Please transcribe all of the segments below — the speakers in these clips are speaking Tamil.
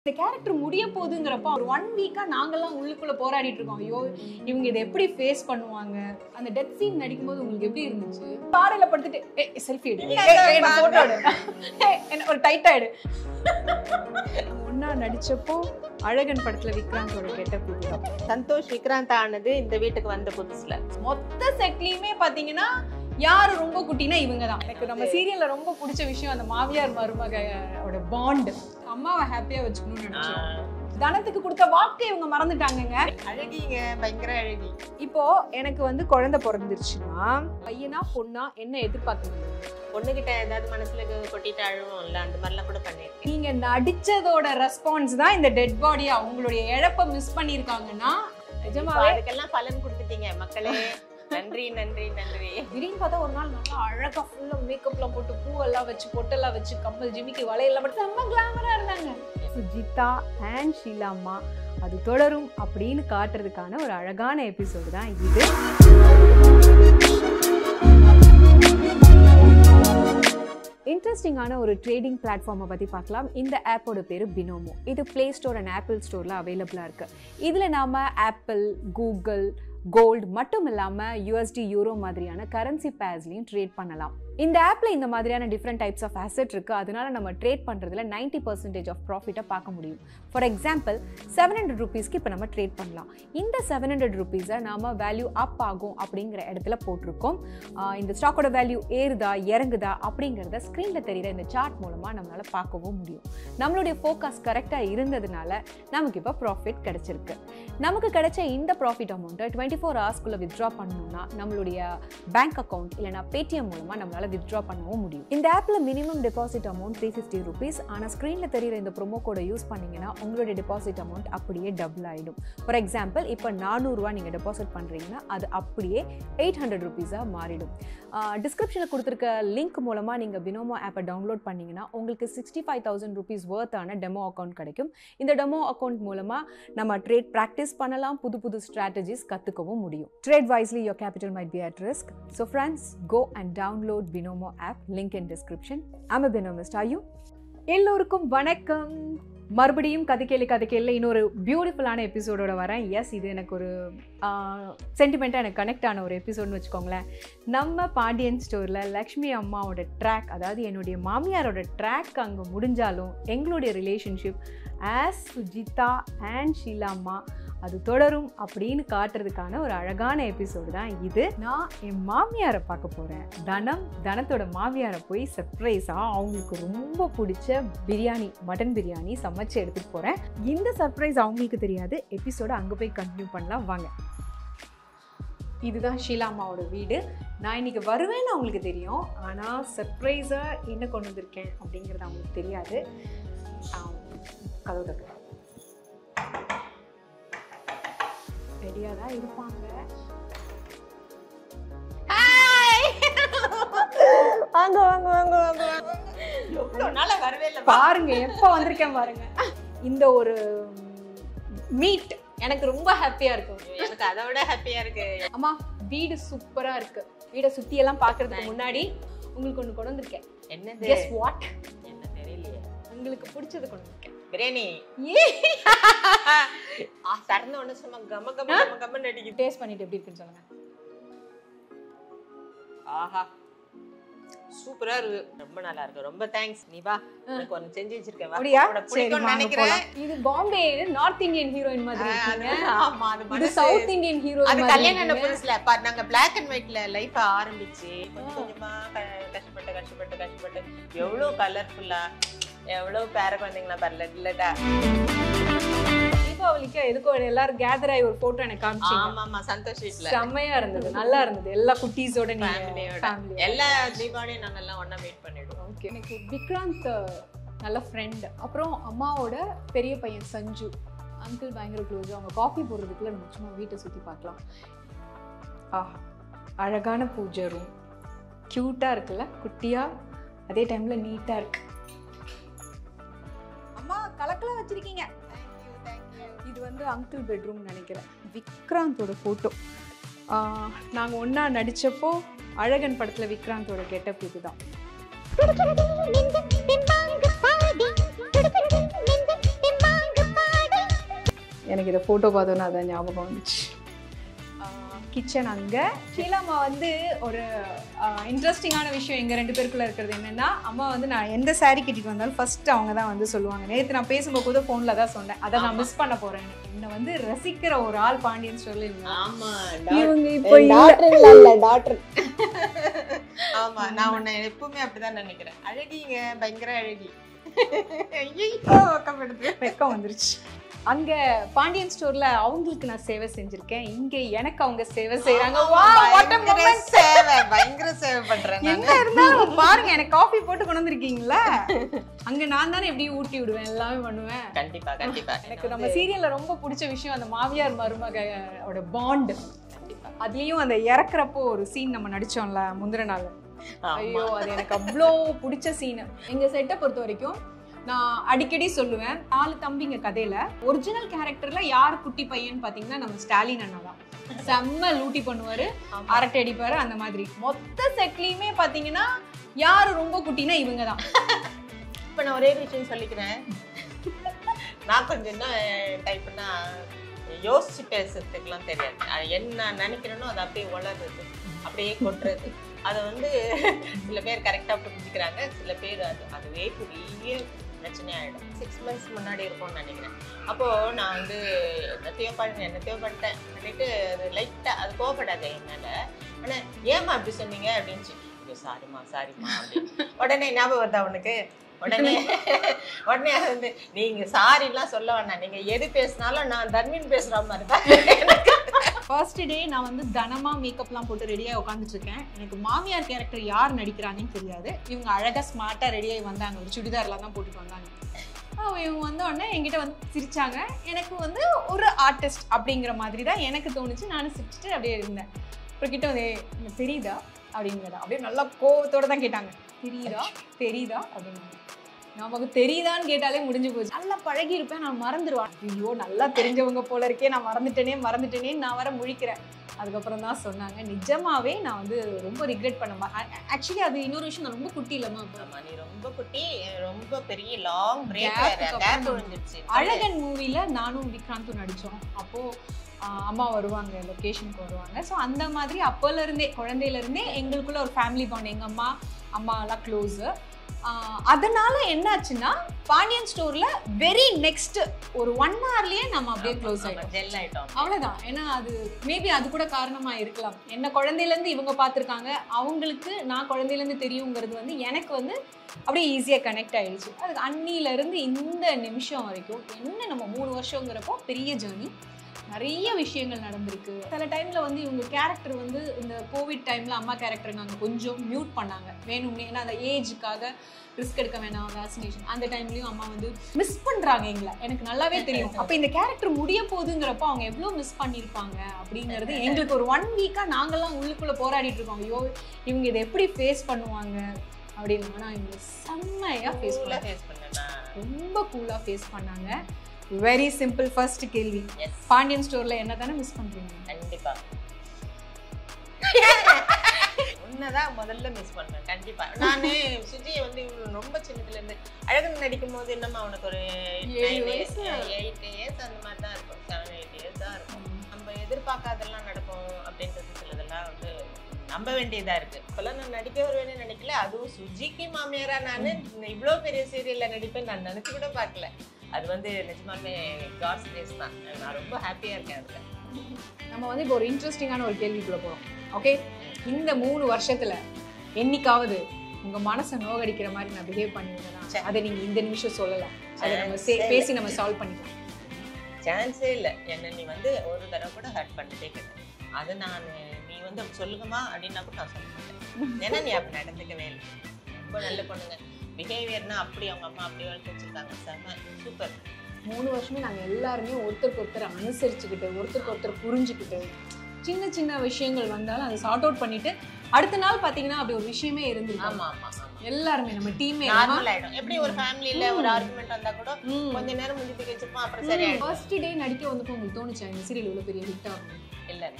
இந்த கேரக்டர் முடிய போகுதுங்கிறப்ப ஒரு ஒன் வீக்கா நாங்கெல்லாம் உள்ளுக்குள்ள போராடிட்டு இருக்கோம் ஐயோ இவங்க இதை எப்படி ஃபேஸ் பண்ணுவாங்க அந்த டெத் சீன் நடிக்கும்போது உங்களுக்கு எப்படி இருந்துச்சு பாறையில படுத்துட்டு ஏ செல்ஃபி எடு ஏய், ஏய், என்ன போட்டோ எடு ஏய், என்ன ஒரு டைட்டா எடு ஒன்னா நடிச்சப்போ அழகன் படத்துல விக்ராந்தோட கெட்டப் இதுதான் சந்தோஷ் விக்ராந்த் ஆனது இந்த வீட்டுக்கு வந்த புதுசுல மொத்த செட்லயுமே பாத்தீங்கன்னா யாரு ரொம்ப குட்டினா இவங்க தான் எனக்கு நம்ம சீரியல்ல ரொம்ப பிடிச்ச விஷயம் அந்த மாமியார் மருமகையோட பாண்ட் அம்மாவை ஹாப்பியா வச்சுக்கணும்னு நினைச்சோம் தனத்துக்கு கொடுத்த வாக்கை இவங்க மறந்துட்டாங்கங்க அழகிங்க பயங்கர அழகி இப்போ எனக்கு வந்து குழந்தை பிறந்துருச்சுன்னா பையனா பொண்ணா என்ன எதிர்பார்க்குறீங்க பொண்ணுகிட்ட ஏதாவது மனசுல கொட்டிட்டு அழுவோம்ல அந்த மாதிரிலாம் கூட பண்ணிருக்கேன் நீங்க நடிச்சதோட ரெஸ்பான்ஸ் தான் இந்த டெட் பாடியை அவங்களுடைய இழப்பை மிஸ் பண்ணிருக்காங்கன்னா இப்போ நிஜமாவே அதுக்கெல்லாம் பலன் கொடுத்துட்டீங்க மக்களே நன்றி நன்றி நன்றி திடீர்னு பார்த்தா ஒரு நாள் நல்லா அழகா ஃபுல்லா மேக்கப்லாம் போட்டு பூவெல்லாம் வச்சு பொட்டெல்லாம் வச்சு கம்மல் ஜிமிக்கி வளையெல்லாம் போட்டு செம்ம கிளாமரா இருந்தாங்க சுஜிதா அண்ட் ஷீலாம்மா அது தொடரும் அப்படின்னு காட்டுறதுக்கான ஒரு அழகான எபிசோடு தான் இது இன்ட்ரெஸ்டிங்கான ஒரு ட்ரேடிங் பிளாட்ஃபார்மை பற்றி பார்க்கலாம் இந்த ஆப்போட பேர் பினோமோ இது ப்ளே ஸ்டோர் அண்ட் ஆப்பிள் ஸ்டோரில் அவைலபிளாக இருக்குது இதில் நாம் ஆப்பிள் கூகுள் கோல்டு மட்டும் இல்லாமல் யூஎஸ்டி யூரோ மாதிரியான கரன்சி பேர்ஸ்லையும் ட்ரேட் பண்ணலாம் இந்த ஆப்பில் இந்த மாதிரியான டிஃப்ரெண்ட் டைப்ஸ் ஆஃப் அசெட் இருக்குது அதனால நம்ம ட்ரேட் பண்ணுறதுல நைன்ட்டி பர்சன்டேஜ் ஆஃப் ப்ராஃபிட்டை பார்க்க முடியும் ஃபார் எக்ஸாம்பிள் செவன் ஹண்ட்ரட் ருபீஸ்க்கு இப்போ நம்ம ட்ரேட் பண்ணலாம் இந்த செவன் ஹண்ட்ரட் ருபீஸை நாம் வேல்யூ அப் ஆகும் அப்படிங்கிற இடத்துல போட்டிருக்கோம் ஆஹ் இந்த ஸ்டாக்கோட வேல்யூ ஏறுதா இறங்குதா அப்படிங்கிறத ஸ்க்ரீனில் தெரிகிற இந்த சார்ட் மூலமாக நம்மளால் பார்க்கவும் முடியும் நம்மளுடைய ஃபோக்கஸ் கரெக்டாக இருந்ததுனால நமக்கு இப்போ ப்ராஃபிட் கிடைச்சிருக்கு நமக்கு கிடைச்ச இந்த ப்ராஃபிட் அமௌண்ட்டை டுவெண்ட்டி ஃபோர் ஹவர்ஸ்க்குள்ளே வித்ட்ரா பண்ணணும்னா நம்மளுடைய பேங்க் அக்கௌண்ட் இல்லைனா பேடிஎம் மூலமாக நம்மளால் வித்ட்ரா பண்ணவும் முடியும் இந்த ஆப்பில் minimum deposit amount three fifty rupees ஆனால் ஸ்க்ரீனில் தெரியிற இந்த ப்ரோமோ கோடை யூஸ் பண்ணீங்கன்னா உங்களுடைய டெபாசிட் அமௌண்ட் அப்படியே டபுள் ஆகிடும் ஃபார் எக்ஸாம்பிள் இப்போ நானூறுரூவா நீங்கள் டெபாசிட் பண்ணுறீங்கன்னா அது அப்படியே எயிட் ஹண்ட்ரட் ருபீஸாக மாறிடும் டிஸ்கிரிப்ஷனில் கொடுத்துருக்க லிங்க் மூலமாக நீங்கள் பினோமோ ஆப்பை டவுன்லோட் பண்ணீங்கன்னா உங்களுக்கு சிக்ஸ்டி ஃபைவ் தௌசண்ட் ருபீஸ் ஒர்த்தான டெமோ அக்கௌண்ட் கிடைக்கும் இந்த டெமோ அக்கௌண்ட் மூலமாக நம்ம ட்ரேட் ப்ராக்டிஸ் பண்ணலாம் புது புது ஸ்ட்ராட்டஜிஸ் கற்றுக்கவும் முடியும் trade wisely your capital might be at risk so friends go and download Binomo app link in description ஆம் பினோமிஸ்ட் ஆர் யூ எல்லோருக்கும் வணக்கம் மறுபடியும் கதை கேளு கதை கேளு இன்னொரு பியூட்டிஃபுல்லான எபிசோடோட வரேன் எஸ் இது எனக்கு ஒரு சென்டிமெண்ட்டாக எனக்கு கனெக்ட் ஆன ஒரு எபிசோட்னு வச்சுக்கோங்களேன் நம்ம பாண்டியன் ஸ்டோரில் லக்ஷ்மி அம்மாவோட ட்ராக் அதாவது என்னுடைய மாமியாரோட ட்ராக் அங்கே முடிஞ்சாலும் எங்களுடைய ரிலேஷன்ஷிப் ஆஸ் சுஜிதா அண்ட் ஷீலாம்மா அது தொடரும் அப்படின்னு காட்டுறதுக்கான ஒரு அழகான எபிசோடு தான் இது நான் என் மாமியாரை பார்க்க போகிறேன் தனம் தனத்தோட மாமியாரை போய் சர்ப்ரைஸாக அவங்களுக்கு ரொம்ப பிடிச்ச பிரியாணி மட்டன் பிரியாணி சமைச்சு எடுத்துகிட்டு போகிறேன் இந்த சர்ப்ரைஸ் அவங்களுக்கு தெரியாது எபிசோட அங்கே போய் கண்டினியூ பண்ணலாம் வாங்க இதுதான் ஷீலா அம்மாவோட வீடு நான் இன்னைக்கு வருவேன்னு அவங்களுக்கு தெரியும் ஆனால் சர்ப்ரைஸாக என்ன கொண்டு வந்திருக்கேன் அப்படிங்கிறது அவங்களுக்கு தெரியாது ஆம், கதவு தட்டு ரெடியாக தான் இருப்பாங்க வாங்க வாங்க வாங்க வாங்க வாங்க எவ்வளவு நாளா வரவே இல்லை பாருங்க எப்போ வந்திருக்கேன் பாருங்க இந்த ஒரு மீட் எனக்கு ரொம்ப ஹாப்பியா இருக்கும் எனக்கு அதை விட ஹாப்பியா இருக்கு அம்மா வீடு சூப்பரா இருக்கு வீடை சுத்தி எல்லாம் பாக்குறதுக்கு முன்னாடி உங்களுக்கு ஒண்ணு கொண்டு வந்திருக்கேன் என்னது கெஸ் வாட் என்ன தெரியலையே உங்களுக்கு பிடிச்சது கொண்டு வந்திருக்கேன் பிரியாணி ஏ ஆ திறந்த உடனே சும்மா கம கம கம கம நடிக்குது டேஸ்ட் பண்ணிட்டு எப்படி இருக்குன்னு சொல்லுங்க ஆஹா சூப்பரா இருக்கு ரொம்ப நல்லா இருக்கு ரொம்ப தேங்க்ஸ் நீ வா உனக்கு ஒன்னு செஞ்சு வச்சிருக்கேன் வா. அப்படியா உனக்கு சரி பிடிக்கும்னு வாங்க நினைக்கிறேன் போலாம். இது பாம்பே நார்த் இந்தியன் ஹீரோயின் மாதிரி ஆ, இருக்கீங்க அது- ஆமா அது இது மனசு- சவுத் இந்தியன் ஹீரோயின் அது மாதிரி கல்யாணம் ஆன இருக்கீங்க. புதுசுல பாரு நாங்க பிளாக் அண்ட் ஒயிட்ல லைஃப் ஆரம்பிச்சு கொஞ்சம் கொஞ்சமா க- கஷ்டப்பட்டு கஷ்டப்பட்டு கஷ்டப்பட்டு எவ்வளவு கலர்ஃபுல்லா எவ்வளவு பேர குழந்தைங்களா பாருல இல்லடா தீபாவளிக்கு எதுக்கோ எல்லாரும் கேதர் ஆகி ஒரு போட்டோ எனக்கு காமிச்சீங்க ஆமா ஆமா சந்தோஷ் வீட்ல செம்மையா இருந்தது நல்லா இருந்தது எல்லா குட்டீஸோட நீங்க ஃபேமிலியோட ஃபேமிலி எல்லா தீபாவளியும் நாங்க எல்லாம் ஒண்ணா மீட் பண்ணிடுவோம் ஓகே எனக்கு விக்ராந்த் நல்ல ஃப்ரெண்ட் அப்புறம் அம்மாவோட பெரிய பையன் சஞ்சு அங்கிள் பயங்கர க்ளோஸ் அவங்க காஃபி போடுறதுக்குள்ள நம்ம சும்மா வீட்டை சுற்றி பார்க்கலாம் ஆ அழகான பூஜை ரூம் க்யூட்டாக இருக்குல்ல குட்டியாக அதே டைமில் நீட்டாக இருக்கு அம்மா கலக்கெல்லாம் வச்சிருக்கீங்க இது வந்து அங்கிள் பெட்ரூம் நினைக்கிறேன் விக்ராந்தோட ஃபோட்டோ நாங்கள் ஒன்றா நடித்தப்போ அழகன் படத்தில் விக்ராந்தோட கெட்டப் இதுதான் துடுதுடுது நெஞ்சம் பின்வாங்க பாடி துடுதுடுது நெஞ்சம் பின்வாங்க எனக்கு இதை ஃபோட்டோ பார்த்தோன்னா அதான் ஞாபகம் வந்துச்சு கிச்சன் அங்கே ஷீலாமா வந்து ஒரு இன்ட்ரெஸ்டிங்கான விஷயம் எங்கள் ரெண்டு பேருக்குள்ள இருக்கிறது என்னென்னா அம்மா வந்து நான் எந்த saree கட்டிட்டு வந்தாலும் ஃபர்ஸ்ட் அவங்க தான் வந்து சொல்லுவாங்க நேற்று நான் பேசும்போது கூட ஃபோனில் தான் சொன்னேன் அதை நான் மிஸ் பண்ண போகிறேன் என்னை வந்து ரசிக்கிற ஒரு ஆள் பாண்டியன் ஸ்டோரில் இவங்க ஆமா இவங்க இப்போ டாக்டர் இல்ல டாக்டர் ஆமா நான் உன்னை எப்பவுமே அப்படிதான் நினைக்கிறேன் அழகிங்க பயங்கர அழகி ஐயோ வெக்கப்படுது வெக்கம் வந்துருச்சு அங்க பாண்டியன் ஸ்டோர்ல அவங்களுக்கு நான் சேவை செஞ்சிருக்கேன் இங்க எனக்கு அவங்க சேவை செய்யறாங்க ஆமா, பயங்கர சேவை பயங்கர சேவை பண்றேன் என்ன நானு. இருந்தாலும் பாருங்க எனக்கு காஃபி போட்டு கொண்டு வந்திருக்கீங்களா அங்க நான் தானே எப்படி ஊட்டி விடுவேன் எல்லாமே பண்ணுவேன் கண்டிப்பா கண்டிப்பா எனக்கு நம்ம சீரியல்ல ரொம்ப பிடிச்ச விஷயம் அந்த மாமியார் மருமகோட பாண்ட் கண்டிப்பா அதுலயும் அந்த இறக்குறப்போ ஒரு சீன் நம்ம நடிச்சோம்ல முந்தின நாள் ஆமா. ஐயோ அது எனக்கு அவ்வளோ பிடிச்ச சீனு எங்க செட்டை பொறுத்த வரைக்கும் நான் அடிக்கடி சொல்லுவேன் நாலு தம்பிங்க கதையில ஒரிஜினல் கேரக்டர்ல யார் குட்டி பையன் பாத்தீங்கன்னா நம்ம ஸ்டாலின் அண்ணா தான் செம்ம லூட்டி பண்ணுவாரு ஆமா. அரட்டை அடிப்பாரு அந்த மாதிரி மொத்த செட்லயுமே பாத்தீங்கன்னா யாரு ரொம்ப குட்டினா இவங்க தான் இப்ப நான் ஒரே விஷயம் சொல்லிக்கிறேன் நான் கொஞ்சம் என்ன டைப்னா யோசிச்சு பேசுறதுக்குலாம் தெரியாது அது என்ன நினைக்கிறேனோ அதை அப்படியே வளருது அப்படியே கொட்டுறது அதை வந்து சில பேர் கரெக்டாக புரிஞ்சுக்கிறாங்க சில பேர் அது அதுவே பெரிய பிரச்சனை ஆயிடும் சிக்ஸ் மந்த்ஸ் முன்னாடி இருக்கும்னு நினைக்கிறேன் அப்போ நான் வந்து என்னத்தையோ பண்ணேன் என்னத்தையோ பண்ணிட்டேன் பண்ணிட்டு அது லைட்டாக அது கோவப்படாது என் மேல ஆனா ஏமா அப்படி சொன்னீங்க அப்படின்ச்சு ஐயோ சாரிம்மா சாரிம்மா அப்படின்னு உடனே ஞாபகம் வருதா உனக்கு உடனே உடனே அது வந்து நீங்க சாரிலாம் சொல்ல வேணாம் நீங்க எது பேசினாலும் நான் தர்மின் பேசுற மாதிரி தான் எனக்கு ஃபர்ஸ்ட் டே நான் வந்து தனமா மேக்கப்லாம் போட்டு ரெடியாக உட்காந்துட்டு இருக்கேன் எனக்கு மாமியார் கேரக்டர் யார் நடிக்கிறாங்கன்னு தெரியாது இவங்க அழகா ஸ்மார்ட்டா ரெடியாகி வந்தாங்க ஒரு சுடிதார்லாம் தான் போட்டுட்டு வந்தாங்க அப்ப இவங்க வந்த உடனே என்கிட்ட வந்து சிரிச்சாங்க எனக்கு வந்து ஒரு ஆர்டிஸ்ட் அப்படிங்கிற மாதிரி தான் எனக்கு தோணுச்சு நானும் சிரிச்சுட்டு அப்படியே இருந்தேன் அப்புறம் கிட்ட வந்து "ஏய், உனக்கு தெரியுதா அப்படிங்கிறத அப்படியே நல்லா கோவத்தோட தான் கேட்டாங்க தெரியுதா தெரியுதா அப்படின்னு நமக்கு தெரியுதான்னு கேட்டாலே முடிஞ்சு போச்சு நல்லா பழகி இருப்பேன் நான் மறந்துடுவேன் ஐயோ நல்லா தெரிஞ்சவங்க போல இருக்கே நான் மறந்துட்டேனே மறந்துட்டேனே நான் வர முழிக்கிறேன் அதுக்கப்புறம் தான் சொன்னாங்க நிஜமாவே நான் வந்து ரொம்ப ரிக்ரெட் பண்ண ஆக்சுவலி அது இன்னொரு விஷயம் நான் ரொம்ப குட்டி இல்லைம்மா அப்போ ஆமா நீ ரொம்ப குட்டி ரொம்ப பெரிய லாங் பிரேக் Gap வேற க்கு கேப் அப்புறம் விழுந்துருச்சு அழகன் மூவில நானும் விக்ராந்தும் நடிச்சோம் அப்போ ஆஹ், அம்மா வருவாங்க லொக்கேஷனுக்கு வருவாங்க ஸோ அந்த மாதிரி அப்போல இருந்தே குழந்தையில இருந்தே எங்களுக்குள்ள ஒரு ஃபேமிலி பாண்ட் எங்க அம்மா அம்மா எல்லாம் க்ளோஸு அதனால என்னாச்சுன்னா பாண்டியன் ஸ்டோர்ல வெரி நெக்ஸ்ட் ஒரு ஒன் ஹவர்லயே நம்ம அப்படியே க்ளோஸ் ஆயிட்டோம் ஜெல் ஆயிட்டோம் அவ்வளவுதான் ஏன்னா அது மேபி அது கூட காரணமா இருக்கலாம் என்ன குழந்தையில இருந்து இவங்க பார்த்துருக்காங்க அவங்களுக்கு நான் குழந்தையில இருந்து தெரியுங்கிறது வந்து எனக்கு வந்து அப்படியே ஈஸியா கனெக்ட் ஆயிடுச்சு அது அன்னில இருந்து இந்த நிமிஷம் வரைக்கும் என்ன நம்ம மூணு வருஷங்கிறப்போ பெரிய ஜேர்னி நிறைய விஷயங்கள் நடந்திருக்கு சில டைம்ல வந்து இவங்க கேரக்டர் வந்து இந்த கோவிட் டைம்ல அம்மா கேரக்டர் நாங்க கொஞ்சம் மியூட் பண்ணாங்க வேணும்னே ஏன்னா அந்த ஏஜுக்காக ரிஸ்க் எடுக்க வேணாம் வேக்சினேஷன் அந்த டைம்லயும் அம்மா வந்து மிஸ் பண்றாங்க எங்களை எனக்கு நல்லாவே தெரியும் அப்ப இந்த கேரக்டர் முடிய போகுதுங்கிறப்ப அவங்க எவ்வளவு மிஸ் பண்ணியிருப்பாங்க அப்படிங்கிறது எங்களுக்கு ஒரு ஒன் வீக்கா நாங்கெல்லாம் உள்ளுக்குள்ள போராடிட்டு இருக்கோம் ஐயோ இவங்க இதை எப்படி ஃபேஸ் பண்ணுவாங்க அப்படின்னு ஆனா இவங்க செம்மையா ஃபேஸ் ஃபுல்லா பண்ணாங்க ஃபேஸ் பண்ணேனா ரொம்ப கூலா ஃபேஸ் பண்ணாங்க வெரி சிம்பிள் ஃபர்ஸ்ட் கேள்வி எஸ் பாண்டியன் ஸ்டோர்ல என்ன தானே மிஸ் பண்றீங்க கண்டிப்பா உன்னதான் முதல்ல மிஸ் பண்ணேன் கண்டிப்பா நானு சுஜியை வந்து இவ்வளவு ரொம்ப சின்னதுல இருந்து அழகன் நடிக்கும் போது என்னமா உனக்கு ஒரு ஏழு வயசு. எயிட் இயர்ஸ் அந்த மாதிரி தான் இருக்கும் செவன் எயிட் இயர்ஸ் தான் இருக்கும் நம்ம எதிர்பார்க்காதெல்லாம் நடக்கும் அப்படின்றது சிலதெல்லாம் வந்து நம்ப வேண்டியதா இருக்கு இப்பெல்லாம் நான் நடிக்க வருவேன்னு நினைக்கல அதுவும் சுஜிக்கு மாமியாரா நானு இவ்வளோ பெரிய சீரியல்ல நடிப்பேன் நான் நினைச்சு கூட பார்க்கல அது வந்து நிஜமாலுமே காட்ஸ் டேஸ் தான் நான் ரொம்ப ஹாப்பியா இருக்கேன் அதுல நம்ம வந்து இப்போ ஒரு இன்ட்ரெஸ்டிங்கான ஒரு கேள்விக்குள்ள போறோம் ஓகே இந்த மூணு வருஷத்துல என்னைக்காவது உங்க மனசை நோகடிக்கிற மாதிரி நான் பிஹேவ் பண்ணியிருந்தேன்னா சே. அதை நீங்க இந்த நிமிஷம் சொல்லலாம் அதை நம்ம சே, சே- பேசி நம்ம சால்வ் பண்ணிக்கலாம் சான்ஸே இல்லை என்ன நீ வந்து ஒரு தடவை கூட ஹர்ட் பண்ணிட்டே கிடையாது அது நான் நீ வந்து அப்படி சொல்லுங்கம்மா அப்படின்னா கூட நான் சொல்ல மாட்டேன் ஏன்னா நீ அப்படி நடந்துக்கவே இல்லை ரொம்ப நல்ல பொண்ணுங்க பிஹேவியர்னா அப்படி அவங்க அம்மா அப்படி வளர்த்து வச்சிருக்காங்க செம்ம சூப்பர் மூணு வருஷமே நாங்க எல்லாருமே ஒருத்தருக்கு ஒருத்தர் அனுசரிச்சுக்கிட்டு ஒருத்தருக்கு ஒருத்தர் புரிஞ்சுக்கிட்டு சின்ன சின்ன விஷயங்கள் வந்தாலும் அதை சார்ட் அவுட் பண்ணிட்டு அடுத்த நாள் பாத்தீங்கன்னா அப்படி ஒரு விஷயமே இருந்துருக்கு ஆமா ஆமா ஆமா எல்லாருமே நம்ம டீமே நார்மல் ஆயிடும் எப்படி ஒரு ஃபேமிலியில ஒரு ஆர்குமெண்ட் வந்தா கூட கொஞ்ச நேரம் முடிஞ்சு தூக்கி வச்சிருப்போம் அப்புறம் சரியாயிடும் ஃபர்ஸ்ட் டே நடிக்க வந்தப்போ உங்களுக்கு தோணுச்சா இந்த சீரியல் இவ்வளவு பெரிய ஹிட் ஆகும் இல்ல நான்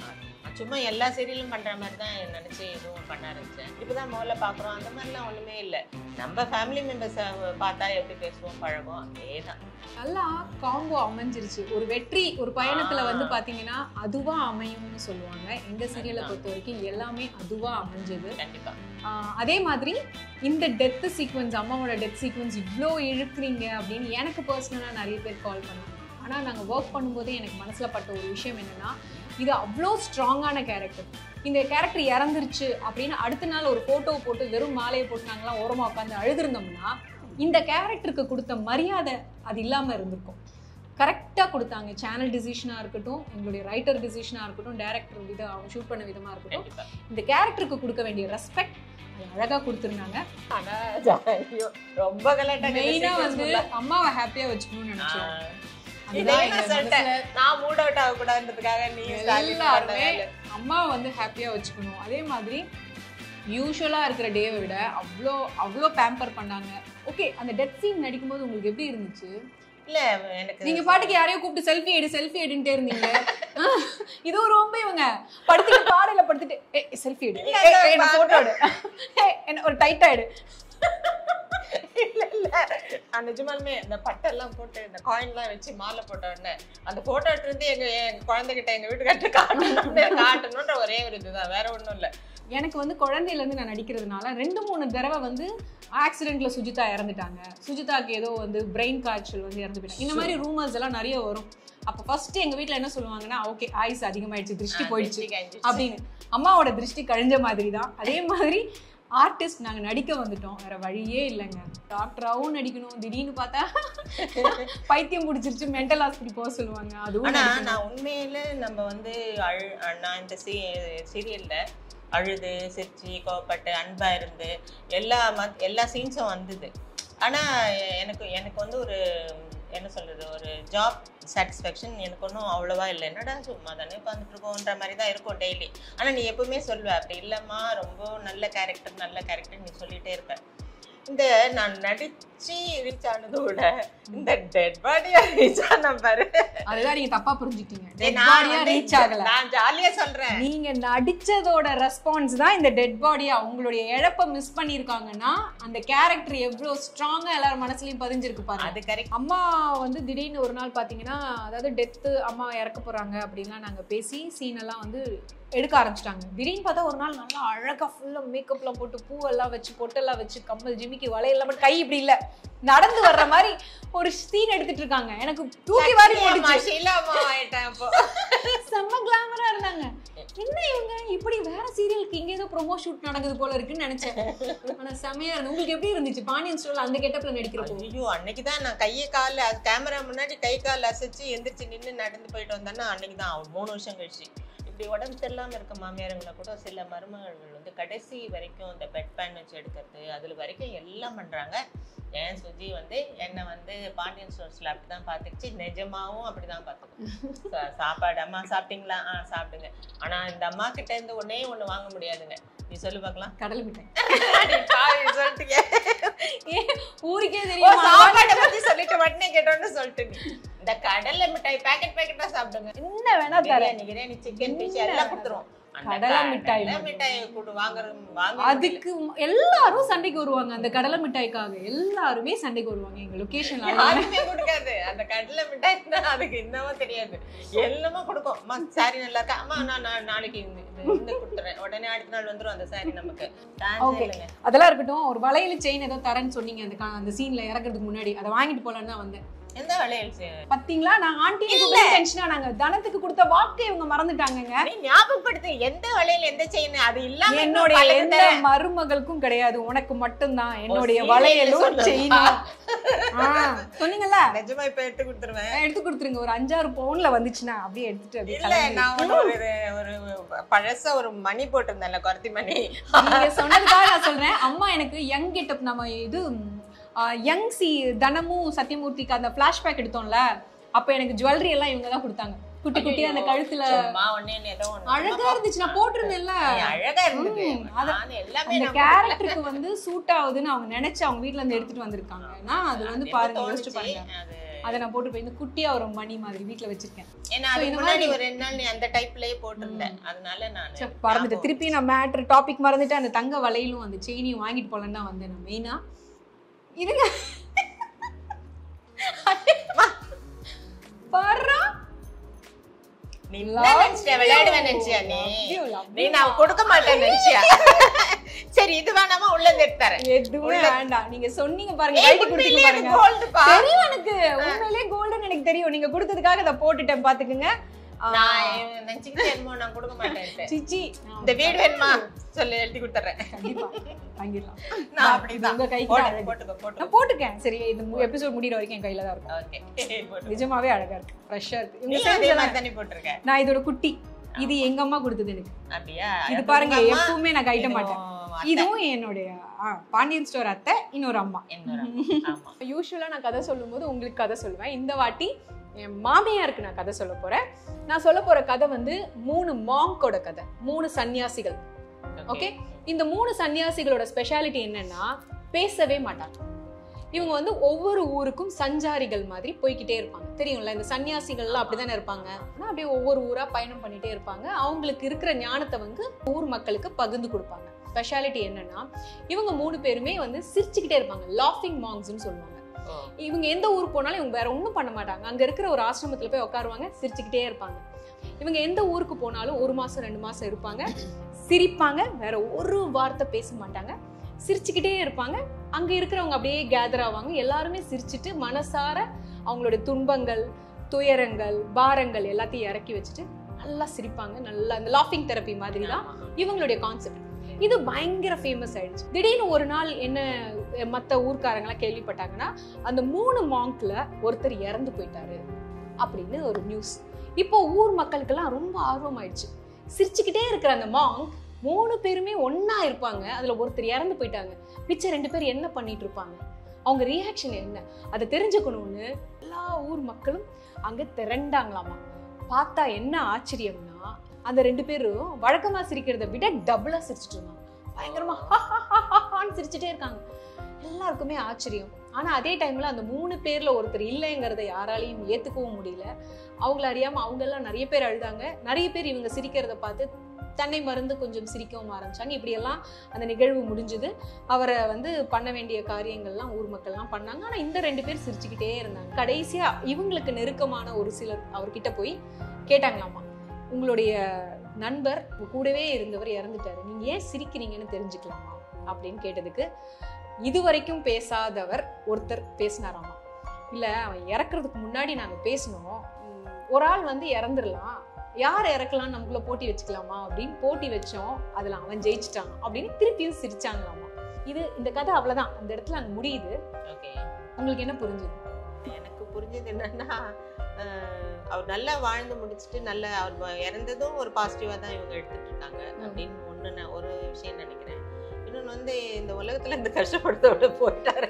சும்மா எல்லா சீரியலும் பண்ற மாதிரி தான் நினைச்சு இதுவும் பண்ண ஆரம்பிச்சேன் இப்பதான் முதல்ல பாக்குறோம் அந்த மாதிரிலாம் ஒண்ணுமே இல்ல நம்ம ஃபேமிலி மெம்பர்ஸ் பார்த்தா எப்படி பேசுவோம் பழகும் அதேதான் நல்லா காம்போ அமைஞ்சிருச்சு ஒரு வெற்றி ஒரு பயணத்துல ஆ. வந்து பாத்தீங்கன்னா அதுவா அமையும்னு சொல்லுவாங்க எங்க சீரியலை பொறுத்த வரைக்கும் எல்லாமே அதுவா அமைஞ்சது கண்டிப்பா ஆஹ் அதே மாதிரி இந்த டெத் சீக்வன்ஸ் அம்மாவோட டெத் சீக்வன்ஸ் இவ்வளோ இழுக்கிறீங்க அப்படின்னு எனக்கு பர்சனலாக நிறைய பேர் கால் பண்ணாங்க ஆனால் நாங்கள் ஒர்க் பண்ணும்போதே எனக்கு மனசில் பட்ட ஒரு விஷயம் என்னென்னா இது அவ்வளோ ஸ்ட்ராங்கான கேரக்டர் இந்த கேரக்டர் இறந்துருச்சு அப்படின்னு அடுத்த நாள் ஒரு ஃபோட்டோ போட்டு வெறும் மாலையை போட்டு நாங்களாம் ஓரமாக உட்காந்து அழுதுருந்தோம்னா இந்த கேரக்டருக்கு கொடுத்த மரியாதை அது இல்லாமல் இருந்திருக்கும் கரெக்டாக கொடுத்தாங்க சேனல் டிசிஷனாக இருக்கட்டும் எங்களுடைய ரைட்டர் டிசிஷனாக இருக்கட்டும் டேரக்டர் விதம் அவங்க ஷூட் பண்ண விதமாக இருக்கட்டும் கண்டிப்பா இந்த கேரக்டருக்கு கொடுக்க வேண்டிய ரெஸ்பெக்ட் அழகா கொடுத்துருந்தாங்க ஆனா ஐயோ, ரொம்ப கலாட்டா மெயினா வந்து அம்மாவை ஹாப்பியா வச்சுக்கணும்னு நினைச்சோம் அதுதான் இதையும் எங்க நான் சொல்லிட்டேன். மனசுல நான் மூட் அவுட் ஆகக்கூடாதுன்றதுக்காக நீ ஸ்டாலின் பண்ண எல்லாருமே வேலை. அம்மாவை வந்து ஹாப்பியா வச்சுக்கணும் அதே மாதிரி யூஸ்வலா இருக்கிற டேவை விட அவ்வளோ அவ்வளோ பேம்பர் பண்ணாங்க ஓகே அந்த டெத் சீன் நடிக்கும்போது உங்களுக்கு எப்படி இருந்துச்சு இல்ல எனக்கு நீங்க பாட்டுக்கு யாரையோ கூப்பிட்டு செல்ஃபி எடு செல்ஃபி எடுன்ட்டே இருந்தீங்க ஆஹ், இதோ ரொம்ப இவங்க படுத்துட்டு பாடையில படுத்துட்டு ஏ செல்ஃி எடு இல்ல, ஏய், இல்ல, என்ன பாரு. போட்டோ எடு ஏய், என்ன ஒரு டைட்டா எடு இல்ல இல்ல நான் நிஜமாலுமே இந்த பட்டெல்லாம் போட்டு இந்த காயின்லாம் வச்சு மாலை போட்ட உடனே அந்த போட்டோ எடுத்து எங்க எங்க குழந்தைகிட்ட எங்க வீட்டுக்கார்ட்ட காட்டணும்னு காட்டணும்ன்ற ஒரே ஒரு இதுதான் வேற ஒண்ணும் இல்ல எனக்கு வந்து குழந்தையில இருந்து நான் நடிக்கிறதுனால ரெண்டு மூணு தடவை வந்து ஆக்சிடென்ட்ல சுஜிதா இறந்துட்டாங்க சுஜிதாக்கு ஏதோ வந்து பிரெயின் காய்ச்சல் வந்து இறந்து போயிட்டாங்க இந்த மாதிரி ரூமர்ஸ் எல்லாம் நிறைய வரும் அப்ப ஃபர்ஸ்ட் எங்க வீட்ல என்ன சொல்லுவாங்கன்னா ஓகே ஆயுஸ் அதிகமாயிடுச்சு திருஷ்டி போயிடுச்சு அப்படின்னு அம்மாவோட திருஷ்டி கழிஞ்ச மாதிரி தான் அதே மாதிரி ஆர்டிஸ்ட் நாங்க நடிக்க வந்துட்டோம் வேற வழியே இல்லைங்க டாக்டராகவும் நடிக்கணும் திடீர்னு பார்த்தா பைத்தியம் பிடிச்சிருச்சு மென்டல் ஹாஸ்பிட்டல் போக சொல்லுவாங்க அதுவும் ஆனா நடிக்கணும். நான் உண்மையில நம்ம வந்து அழு நான் இந்த சீ சீரியல்ல அழுது சிரிச்சு கோவப்பட்டு அன்பா இருந்து எல்லா மத் எல்லா சீன்ஸும் வந்தது ஆனா எனக்கு எனக்கு வந்து ஒரு என்ன சொல்றது ஒரு ஜாப் சாட்டிஸ்ஃபேக்ஷன் எனக்கு ஒன்றும் அவ்வளோவா இல்லை என்னடா சும்மா தானே உட்காந்துட்டு இருக்கோன்ற மாதிரி தான் இருக்கும் டெய்லி ஆனா நீ எப்பவுமே சொல்லுவ அப்படி இல்லைம்மா ரொம்ப நல்ல கேரக்டர் நல்ல கேரக்டர் நீ சொல்லிட்டே இருப்ப இந்த நான் நடிச்சு ரீச் ஆனதை விட இந்த டெட் பாடியா ரீச் ஆன பாரு அதுதான் நீங்க தப்பா புரிஞ்சுட்டீங்க டேய், Dead நான் body-ஆ வந்து ரீச் ஆகல நான் ஜாலியா சொல்றேன் நீங்க நடிச்சதோட ரெஸ்பான்ஸ் தான் இந்த டெட் பாடியா உங்களுடைய இழப்ப மிஸ் பண்ணிருக்காங்கன்னா அந்த கேரக்டர் எவ்வளவு ஸ்ட்ராங்கா எல்லாரும் மனசுலயும் பதிஞ்சிருக்கு பாருங்க அது கரெக்ட் அம்மா வந்து திடீர்னு ஒரு நாள் பாத்தீங்கன்னா அதாவது டெத்து அம்மா இறக்க போறாங்க அப்படின்லாம் நாங்க பேசி சீன் எல்லாம் வந்து எடுக்க ஆரம்பிச்சிட்டாங்க திடீர்னு பார்த்தா ஒரு நாள் நல்லா அழகா ஃபுல்லா மேக்கப்லாம் போட்டு பூவெல்லாம் வச்சு பொட்டெல்லாம் வச்சு கம்மல் ஜிமிக்கி வளையெல்லாம் போட்டு கை இப்படி இல்ல நடந்து வர்ற மாதிரி ஒரு சீன் எடுத்துட்டு இருக்காங்க எனக்கு தூக்கி வாரி போட்டுச்சு ஷீலாமா ஆயிட்டேன் அப்போ செம்ம கிளாமரா இருந்தாங்க என்ன இவங்க இப்படி வேற சீரியலுக்கு இங்க ஏதோ ப்ரோமோ ஷூட் நடக்குது போல இருக்குன்னு நினைச்சேன் ஆனா செமையா இருந்து உங்களுக்கு எப்படி இருந்துச்சு பாண்டியன் ஸ்டோர்ல அந்த கெட்டப்ல நடிக்கிறப்போ ஐயோ அன்னைக்கு தான் நான் கையை கால கேமரா முன்னாடி கை கால் அசைச்சு எந்திரிச்சு நின்று நடந்து போயிட்டு வந்தேன்னா அன்னைக்கு தான் மூணு வருஷம் கழிச்சு இப்படி உடம்பு சரியில்லாம இருக்க மாமியாருங்களை கூட சில மருமகள்கள் வந்து கடைசி வரைக்கும் இந்த பெட் பேன் வச்சு எடுக்கிறது அதுல வரைக்கும் எல்லாம் பண்றாங்க ஏன் சுஜி வந்து என்னை வந்து பாண்டியன் ஸ்டோர்ஸ்ல அப்படிதான் பார்த்துச்சு நிஜமாவும் அப்படிதான் பார்த்துக்கும் சா- சாப்பாடு அம்மா சாப்பிட்டீங்களா ஆ சாப்பிடுங்க ஆனா இந்த அம்மா கிட்ட இருந்து ஒன்னே ஒண்ணு வாங்க முடியாதுங்க நீ சொல்லு பார்க்கலாம் கடலை மிட்டாய் அடி பாவி, சொல்லிட்டீங்க ஏன் ஊருக்கே ஓ, தெரியும் சாப்பாட்டை பத்தி சொல்லிட்டு உடனே கேட்டோன்னு சொல்லிட்டு நீ. இந்த கடலை மிட்டாய் பாக்கெட் பாக்கெட்டா சாப்பிடுங்க என்ன வேணா தரேன் பிரியாணி கிரியாணி சிக்கன் ஃபிஷ் என்ன எல்லாம் கொடுத்துருவோம் அந்த கடலை மிட்டாய் கடலை மிட்டாய் கொடு வாங்குற வாங்க அதுக்கு ம- எல்லாரும் சண்டைக்கு வருவாங்க அந்த கடலை மிட்டாய்க்காக எல்லாருமே சண்டைக்கு வருவாங்க எங்க லொகேஷன்ல யாருமே கொடுக்காது அந்த கடலை மிட்டாய் தான் அதுக்கு என்னவோ தெரியாது எல்லாமே கொடுக்கும் அம்மா சாரி நல்லா இருக்கா அம்மா நான் நான் நாளைக்கு இந்த இந்த- இந்த கொடுத்துறேன் உடனே அடுத்த நாள் வந்துரும் அந்த சாரி நமக்கு Chance Okay. இல்லைங்க. அதெல்லாம் இருக்கட்டும் ஒரு வளையல் செயின் ஏதோ தரேன்னு சொன்னீங்க அந்த கா- அந்த சீன்ல இறக்குறதுக்கு முன்னாடி அதை வாங்கிட்டு போலான்னு தான் வந்தேன் எந்த வளையல் செய்- பாத்தீங்களா நான் ஆண்டி டென்ஷனா நாங்க தனத்துக்கு கொடுத்த வாக்கை இவங்க மறந்துட்டாங்கங்க நீ ஞாபகப்படுத்து எந்த வளையல் எந்த செயின் அது இல்லாம இன்னும் என்னுடைய பல எந்த தரேன். மருமகளுக்கும் கிடையாது உனக்கு மட்டும்தான் என்னுடைய சீரியல்ல வளையலும் சொல்லு. செயினும் ஆ, சொன்னீங்கல்ல நிஜமா இப்ப எடுத்து கொடுத்துருவேன் எடுத்து கொடுத்துருங்க ஒரு அஞ்சாறு பவுன்ல வந்துச்சுன்னா அப்படியே எடுத்துட்டு அப்படியே இல்ல கிளம்பி. நான் வந்து ஒரு ஒரு பழச ஒரு மணி போட்டிருந்தேன்ல குறத்தி மணி நீங்க சொன்னதுக்காக நான் சொல்றேன் அம்மா எனக்கு யங் கெட்டப் நம்ம இது யங் சி தனமும் சத்யமூர்த்திக்கு அந்த பிளாஷ்பேக் எடுத்தோம்ல அப்ப எனக்கு ஜுவல்லரி எல்லாம் இவங்க தான் கொடுத்தாங்க குட்டி குட்டி அந்த கழுத்துல சும்மா ஒண்ணே ஏதோ ஒண்ணு அழகா இருந்துச்சு நான் போட்டிருந்தேன்ல நீ அழகா இருந்தது ம், அத- நான் எல்லாமே அந்த நம்ம- கேரக்டருக்கு வந்து சூட் ஆகுதுன்னு அவங்க நினைச்சு அவங்க வீட்ல இருந்து எடுத்துட்டு வந்திருக்காங்க நான் அது வந்து எப்ப பாருங்க தோணுச்சு? யோசிச்சு பாருங்க அது அதை நான் போட்டு போய் இந்த குட்டியா ஒரு மணி மாதிரி வீட்ல வச்சிருக்கேன் ஏன்னா So, அதுக்கு இந்த முன்னாடி மாதிரி- ஒரு ரெண்டு நாள் நீ அந்த டைப்லயே போட்டிருந்தேன் அதனால நான் ச்சே, மறந்துட்டு திருப்பி நான் மேட்ரு டாபிக் மறந்துட்டு அந்த தங்க வளையலும் அந்த செயினையும் வாங்கிட்டு போலன்னு தான் வந்தேன் நான் மெயினா இருங்க பாரு நீ என்ன நினைச்சிட்ட விளையாடுவேன் நினைச்சியா நீ Love you, love நீ you. நான் கொடுக்க மாட்டேன்னு நினைச்சியா சரி இது வேணாமா உள்ள இருந்து எடுத்து தரேன் எதுவுமே வேண்டாம் நீங்க சொன்னீங்க பாருங்க ஏய், கைட்டு கொடுத்தீங்க உண்மையிலேயே அது பாருங்க gold பா. தெரியும் எனக்கு உண்மையிலேயே கோல்டன் எனக்கு தெரியும் நீங்க கொடுத்ததுக்காக இதை போட்டுட்டேன் பாத்துக்குங்க ஆ, நான் நினைச்சுக்கிட்டு என்னமோ நான் கொடுக்க மாட்டேன் சிச்சி இந்த வீடு வேணுமா சொல்லி எழுதி கொடுத்துறேன் கண்டிப்பா வாங்கிடலாம் நான் அப்படிதான் உங்க கைக்கு போட்டு, தான் அழகு. போட்டுக்கோ போட்டுக்கோ நான் போட்டுக்கேன் சரி இந்த எபிசோட் முடியிற வரைக்கும் என் கையில தான் இருக்கும் ஓகே போட்டு நிஜமாவே அழகா இருக்கு ஃப்ரெஷ்ஷா இருக்கு நீ இவங்க அதே செஞ்ச மாதிரி தானே போட்டிருக்க நான் இதோட குட்டி இது எங்க அம்மா கொடுத்தது எனக்கு அப்படியா இது அது பாருங்க உங்க அம்மா, எப்பவுமே நான் கைட்ட மாட்டேன் இதுவும் அத்தை. இதுவும் என்னுடைய ஆ, பாண்டியன் ஸ்டோர் அத்தை இன்னொரு அம்மா என்னோட அம்மா. ஆமா யூஸ்வலாக நான் கதை சொல்லும்போது உங்களுக்கு கதை சொல்லுவேன் இந்த வாட்டி என் மாமியாருக்கு நான் கதை சொல்ல போறேன் நான் சொல்ல போற கதை வந்து மூணு மாங்கோட கதை மூணு சன்னியாசிகள் ஓகே இந்த மூணு சன்னியாசிகளோட ஸ்பெஷாலிட்டி என்னன்னா பேசவே மாட்டாங்க இவங்க வந்து ஒவ்வொரு ஊருக்கும் சஞ்சாரிகள் மாதிரி போய்க்கிட்டே இருப்பாங்க தெரியும்ல இந்த சன்னியாசிகள்லாம் அப்படிதானே இருப்பாங்க ஆனா அப்படியே ஒவ்வொரு ஊரா பயணம் பண்ணிட்டே இருப்பாங்க அவங்களுக்கு இருக்கிற ஞானத்தை வந்து ஊர் மக்களுக்கு பகிர்ந்து கொடுப்பாங்க ஸ்பெஷாலிட்டி என்னன்னா இவங்க மூணு பேருமே வந்து சிரிச்சுக்கிட்டே இருப்பாங்க லாஃபிங் மாங்ஸ்னு சொல்லுவாங்க ஓ. இவங்க எந்த ஊருக்கு போனாலும் இவங்க வேற ஒன்றும் பண்ண மாட்டாங்க அங்க இருக்கிற ஒரு ஆசிரமத்துல போய் உட்காருவாங்க சிரிச்சுக்கிட்டே இருப்பாங்க இவங்க எந்த ஊருக்கு போனாலும் ஒரு மாசம் ரெண்டு மாசம் இருப்பாங்க சிரிப்பாங்க வேற ஒரு வார்த்தை பேச மாட்டாங்க சிரிச்சுக்கிட்டே இருப்பாங்க அங்க இருக்கிறவங்க அப்படியே கேதர் ஆவாங்க எல்லாருமே சிரிச்சுட்டு மனசார அவங்களுடைய துன்பங்கள் துயரங்கள் பாரங்கள் எல்லாத்தையும் இறக்கி வச்சுட்டு நல்லா சிரிப்பாங்க நல்லா இந்த லாஃபிங் தெரப்பி மாதிரி தான் ஆமா. இவங்களுடைய கான்செப்ட் இது பயங்கர ஃபேமஸ் ஆயிடுச்சு திடீர்னு ஒரு நாள் என்ன மற்ற ஊர்க்காரங்களாம் கேள்விப்பட்டாங்கன்னா அந்த மூணு மாங்க்ல ஒருத்தர் இறந்து போயிட்டாரு அப்படின்னு ஒரு நியூஸ் இப்போ ஊர் மக்களுக்கெல்லாம் ரொம்ப ஆர்வம் ஆயிடுச்சு சிரிச்சுக்கிட்டே இருக்கிற அந்த மாங்க் மூணு பேருமே ஒண்ணா இருப்பாங்க அதுல ஒருத்தர் இறந்து போயிட்டாங்க மிச்சம் ரெண்டு பேர் என்ன பண்ணிட்டு இருப்பாங்க அவங்க ரியாக்ஷன் என்ன அதை தெரிஞ்சுக்கணும்னு எல்லா ஊர் மக்களும் அங்க திரண்டாங்களாமா பார்த்தா என்ன ஆச்சரியம்னா அந்த ரெண்டு பேரும் வழக்கமா சிரிக்கிறத விட டபுளா சிரிச்சிட்டு இருந்தாங்க பயங்கரமா ஹான்னு சிரிச்சுட்டே இருக்காங்க எல்லாருக்குமே ஆச்சரியம் ஆனா அதே டைம்ல அந்த மூணு பேர்ல ஒருத்தர் இல்லைங்கிறத யாராலையும் ஏத்துக்கவும் முடியல அவங்கள அறியாம அவங்க எல்லாம் நிறைய பேர் அழுதாங்க நிறைய பேர் இவங்க சிரிக்கிறத பார்த்து தன்னை மறந்து கொஞ்சம் சிரிக்கவும் ஆரம்பிச்சாங்க இப்படியெல்லாம் அந்த நிகழ்வு முடிஞ்சது அவரை வந்து பண்ண வேண்டிய காரியங்கள்லாம் ஊர் மக்கள்லாம் பண்ணாங்க ஆனா இந்த ரெண்டு பேர் சிரிச்சுக்கிட்டே இருந்தாங்க கடைசியா இவங்களுக்கு நெருக்கமான ஒரு சிலர் அவர்கிட்ட போய் கேட்டாங்களாமா உங்களுடைய நண்பர் உங்க கூடவே இருந்தவர் இறந்துட்டாரு நீங்க ஏன் சிரிக்கிறீங்கன்னு தெரிஞ்சுக்கலாமா அப்படின்னு கேட்டதுக்கு இதுவரைக்கும் பேசாதவர் ஒருத்தர் பேசினாராமா இல்ல அவன் இறக்குறதுக்கு முன்னாடி நாங்க பேசணும் உம், ஒரு ஆள் வந்து இறந்துடலாம் யார் இறக்கலாம் நமக்குள்ள போட்டி வச்சுக்கலாமா அப்படின்னு போட்டி வச்சோம் அதுல அவன் ஜெயிச்சிட்டான் அப்படின்னு திருப்பியும் சிரிச்சாங்களாமா இது இந்த கதை அவ்வளவுதான் அந்த இடத்துல அங்க முடியுது ஓகே உங்களுக்கு என்ன புரிஞ்சுது எனக்கு புரிஞ்சது என்னன்னா அஹ், அவர் நல்லா வாழ்ந்து முடிச்சுட்டு நல்ல அவர் வ- இறந்ததும் ஒரு பாசிட்டிவா தான் இவங்க எடுத்துட்டு இருக்காங்க அப்படின்னு ஒண்ணு நான் ஒரு விஷயம் நினைக்கிறேன் இன்னொன்னு வந்து இந்த உலகத்துல இந்த கஷ்டப்படுத்தோட போயிட்டாரு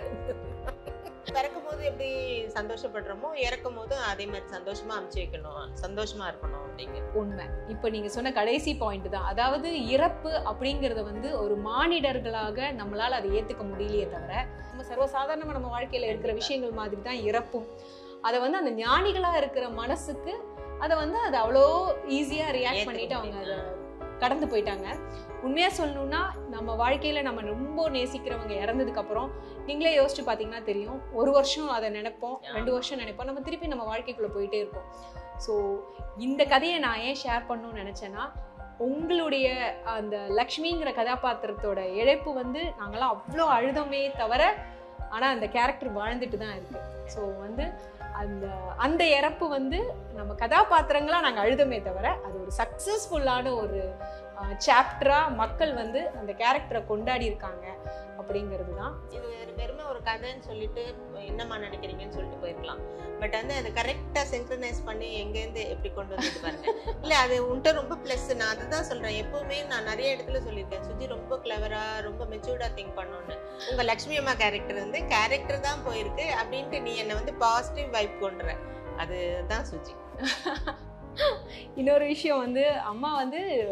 பிறக்கும் போது எப்படி சந்தோஷப்படுறோமோ இறக்கும் போதும் அதே மாதிரி சந்தோஷமா அமுச்சு வைக்கணும் சந்தோஷமா இருக்கணும் அப்படிங்கிறது உண்மை இப்போ நீங்க சொன்ன கடைசி பாயிண்ட் தான் அதாவது இறப்பு அப்படிங்கறத வந்து ஒரு மானிடர்களாக நம்மளால அதை ஏத்துக்க முடியலையே தவிர நம்ம சர்வசாதாரணமா நம்ம வாழ்க்கையில இருக்கிற விஷயங்கள் மாதிரி தான் இறப்பும் அதை வந்து அந்த ஞானிகளா இருக்கிற மனசுக்கு அதை வந்து அதை அவ்வளோ ஈஸியா ரியாக்ட் ஏத்துக்க பண்ணிட்டு அவங்க அதை முடியும். கடந்து போயிட்டாங்க உண்மையா சொல்லணும்னா நம்ம வாழ்க்கையில நம்ம ரொம்ப நேசிக்கிறவங்க இறந்ததுக்கு அப்புறம் நீங்களே யோசிச்சு பாத்தீங்கன்னா தெரியும் ஒரு வருஷம் அதை நினைப்போம் ரெண்டு வருஷம் நினைப்போம் நம்ம திருப்பி நம்ம வாழ்க்கைக்குள்ள போயிட்டே இருப்போம் ஸோ இந்த கதையை நான் ஏன் ஷேர் பண்ணணும்னு நினைச்சேன்னா உங்களுடைய அந்த லக்ஷ்மிங்கிற கதாபாத்திரத்தோட இழப்பு வந்து நாங்களாம் அவ்வளோ அழுதமே தவிர ஆனால் அந்த கேரக்டர் வாழ்ந்துட்டு தான் இருக்கு ஸோ வந்து அந்த அந்த இறப்பு வந்து நம்ம கதாபாத்திரங்களா நாங்கள் அழுதமே தவிர அது ஒரு சக்ஸஸ்ஃபுல்லான ஒரு சாப்டராக மக்கள் வந்து அந்த கேரக்டரை கொண்டாடி இருக்காங்க அப்படிங்கிறது தான் இது ஒரு வெறுமை ஒரு கதைன்னு சொல்லிட்டு என்னம்மா நினைக்கிறீங்கன்னு சொல்லிட்டு போயிருக்கலாம் பட் வந்து அதை கரெக்டாக சிங்க்ரனைஸ் பண்ணி எங்கேருந்து எப்படி கொண்டு வந்துட்டு பாருங்க இல்லை அது உன்ட்ட ரொம்ப ப்ளஸ் நான் அதுதான் சொல்கிறேன் எப்பவுமே நான் நிறைய இடத்துல சொல்லியிருக்கேன் சுஜி ரொம்ப கிளவரா ரொம்ப மெச்சூர்டாக திங்க் பண்ணோன்னு உங்கள் லக்ஷ்மி அம்மா கேரக்டர் வந்து கேரக்டர் தான் போயிருக்கு அப்படின்ட்டு நீ என்னை வந்து பாசிட்டிவ் வைப் கொண்டுற அதுதான் சுஜி இன்னொரு விஷயம் வந்து அம்மா வந்து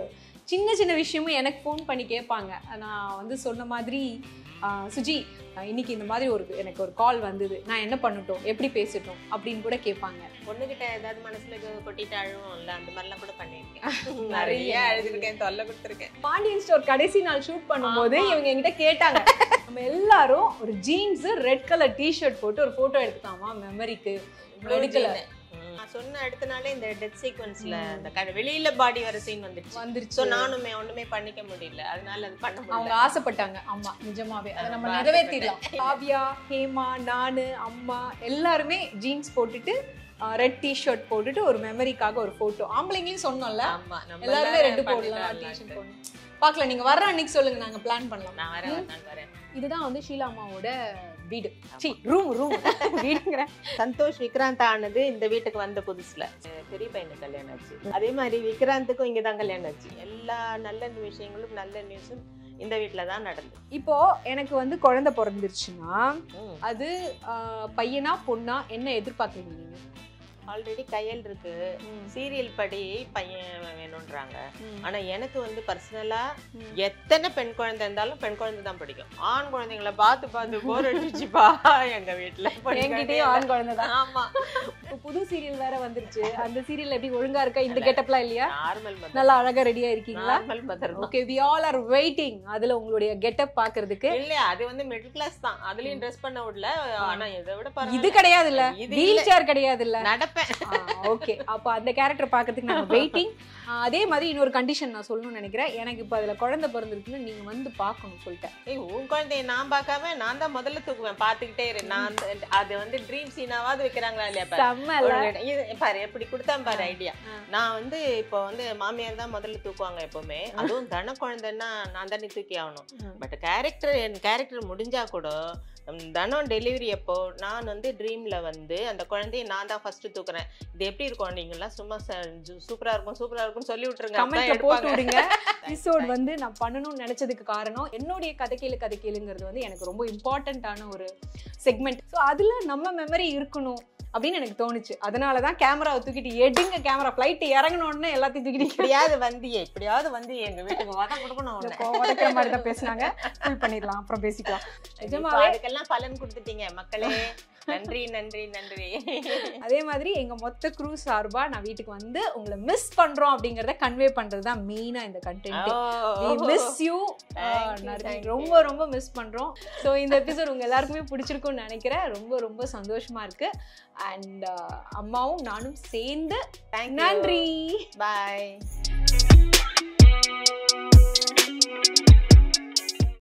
சின்ன சின்ன விஷயமும் எனக்கு ஃபோன் பண்ணி கேட்பாங்க நான் வந்து சொன்ன மாதிரி ஆஹ், சுஜி ஆஹ், இன்னைக்கு இந்த மாதிரி ஒரு எனக்கு ஒரு கால் வந்தது நான் என்ன பண்ணட்டும் எப்படி பேசட்டும் அப்படின்னு கூட கேட்பாங்க பொண்ணுகிட்ட ஏதாவது மனசுல கொ- கொட்டிட்டு அழுவோம்ல அந்த மாதிரிலாம் கூட பண்ணிருக்கேன் நிறைய, நிறைய அழுதுருக்கேன் தொல்லை கொடுத்துருக்கேன் பாண்டியன் ஸ்டோர் கடைசி நாள் ஷூட் பண்ணும்போது ஆமா. இவங்க என்கிட்ட கேட்டாங்க நம்ம எல்லாரும் ஒரு ஜீன்ஸ் ரெட் கலர் டிஷர்ட் போட்டு ஒரு போட்டோ எடுத்துக்காமா மெமரிக்கு எடுக்கல. நான் சொன்ன அடுத்த நாளே இந்த டெத் சீக்வன்ஸ்ல அந்த க- வெளியில பாடி வர சீன் வந்துடுச்சு வந்துருச்சு சோ நானுமே ஒண்ணுமே பண்ணிக்க முடியல அதனால அது பண்ண அவங்க முடியல ஆசைப்பட்டாங்க ஆமா நிஜமாவே அதை நம்ம ஆமா, நிறைவேற்றிடலாம் காவ்யா ஹேமா நானு அம்மா எல்லாருமே ஜீன்ஸ் போட்டுட்டு ரெட் டிஷர்ட் போட்டுட்டு ஒரு மெமரிக்காக ஒரு போட்டோ ஆம்பளைங்களையும் சொன்னோம்ல ஆமா நம்ம எல்லாருமே ரெட் பண்ணிட்டு போடலாம் வரலான்ட்டு. டிஷர்ட் போடணும் பார்க்கலாம் நீங்க வர்ற அன்னைக்கு சொல்லுங்க நாங்க பிளான் பண்ணலாம் நான் வரேன் நான் வரேன் இதுதான் வந்து ஷீலா அம்மாவோட வீடு சி ரூம் ரூம் வீடுங்கிறேன் சந்தோஷ் விக்ராந்த் ஆனது இந்த வீட்டுக்கு வந்த புதுசுல அஹ் பெரிய பையனுக்கு கல்யாணம் ஆச்சு அதே மாதிரி விக்ராந்துக்கும் இங்கதான் கல்யாணம் ஆச்சு எல்லா நல்ல விஷயங்களும் நல்ல நியூஸும் இந்த வீட்டுல தான் நடந்தது இப்போ எனக்கு வந்து குழந்தை பிறந்துருச்சுன்னா ம். அது ஆஹ், பையனா பொண்ணா என்ன எதிர்பார்க்குறீங்க நீங்க ஆல்ரெடி கையல் இருக்கு சீரியல் படி பையன் வேணும்ன்றாங்க ம். ஆனா எனக்கு வந்து பர்சனலா ம். எத்தனை பெண் குழந்தை இருந்தாலும் பெண் குழந்தை தான் பிடிக்கும் ஆண் குழந்தைங்களை பார்த்து பார்த்து போர் அடிச்சுப்பா எங்க வீட்டுல என்கிட்டயும் ஆண் குழந்தை தான் ஆமா இப்போ புது சீரியல் வேற வந்துருச்சு அந்த சீரியல் எப்படி ஒழுங்கா இருக்கா இந்த கெட்டப்லாம் இல்லையா நார்மல் மதர் நல்லா அழகா ரெடியா இருக்கீங்களா நார்மல் மதர் தான் okay we all are waiting அதுல உங்களுடைய கெட்டப் பாக்குறதுக்கு இல்ல அது வந்து மிடில் கிளாஸ் தான் அதுலயும் ட்ரெஸ் பண்ண விடல ஆனா இதை விட இது பரவாயில்ல கிடையாது இல்ல இது வீல் இல்ல. சேர் கிடையாது இல்ல நடப்பேன் ஓகே அப்போ அந்த கேரக்டர் பார்க்கறதுக்கு நாங்கள் வெயிட்டிங் அதே மாதிரி இன்னொரு கண்டிஷன் நான் சொல்லணும்னு நினைக்கிறேன் எனக்கு இப்போ அதில் குழந்தை பிறந்திருக்குன்னு நீங்கள் வந்து பார்க்கணும் சொல்லிட்டேன் ஏய் உன் குழந்தைய நான் பார்க்காம நான் தான் முதல்ல தூக்குவேன் பாத்துக்கிட்டே இரு நான் அந்த- அது வந்து ட்ரீம் சீனாவது வைக்கிறாங்களா இல்லையா பாரு. செம்ம இல்ல? ஒரு- இது பாரு எப்படி கொடுத்தான் பாரு ஐடியா ஆ. நான் வந்து இப்போ வந்து மாமியார் தான் முதல்ல தூக்குவாங்க எப்பவுமே அதுவும் தன குழந்தைன்னா நான் தானே தூக்கி ஆகணும் ம். பட் கேரக்டர் என் கேரக்டர் முடிஞ்சா கூட ம், தனம் டெலிவரி அப்போ நான் வந்து ட்ரீம்ல வந்து அந்த குழந்தைய நான் தான் ஃபர்ஸ்ட் தூக்குறேன் இது எப்படி இருக்கும் நீங்களாம் சும்மா சூப்பரா இருக்கும் சூப்பரா இருக்கும்னு சொல்லி விட்டுருங்க கமெண்ட்ல அப்பதான் போட்டு எடுப்பாங்க. விடுங்க எபிசோட் வந்து நான் பண்ணணும்னு நினைச்சதுக்கு காரணம் என்னுடைய கதை கேளு கதை கேளுங்கிறது வந்து எனக்கு ரொம்ப இம்பார்ட்டண்ட்டான ஒரு செக்மெண்ட் ஸோ அதுல நம்ம மெமரி இருக்கணும் அப்படின்னு எனக்கு தோணுச்சு அதனால தான் கேமராவை தூக்கிட்டு எடுங்க கேமரா ஃப்ளைட் இறங்கின உடனே எல்லாத்தையும் தூக்கிட்டு இப்படியாவது வந்தியே இப்படியாவது வந்து எங்க வீட்டுக்கு வர கொடுக்கணும் இந்த உன்னை. கோ- உதைக்கிற மாதிரி தான் பேசுனாங்க ஃபுல் பண்ணிடலாம் அப்புறம் பேசிக்கலாம் இப்போ நிஜமாவே அதுக்கெல்லாம் பலன் கொடுத்துட்டீங்க மக்களே நன்றி நன்றி நன்றி அதே மாதிரி எங்க மொத்த க்ரூ சார்பா நான் வீட்டுக்கு வந்து உங்களை மிஸ் பண்றோம் அப்படிங்கறத கன்வே பண்றது தான் மெயினா இந்த content miss you Thank you, thank you. ரொம்ப ரொம்ப மிஸ் பண்றோம் ஸோ இந்த எபிசோட் உங்க எல்லாருக்குமே பிடிச்சிருக்கும்னு நினைக்கிறேன் ரொம்ப ரொம்ப சந்தோஷமா இருக்கு அண்ட் அம்மாவும் நானும் சேர்ந்து நன்றி பாய்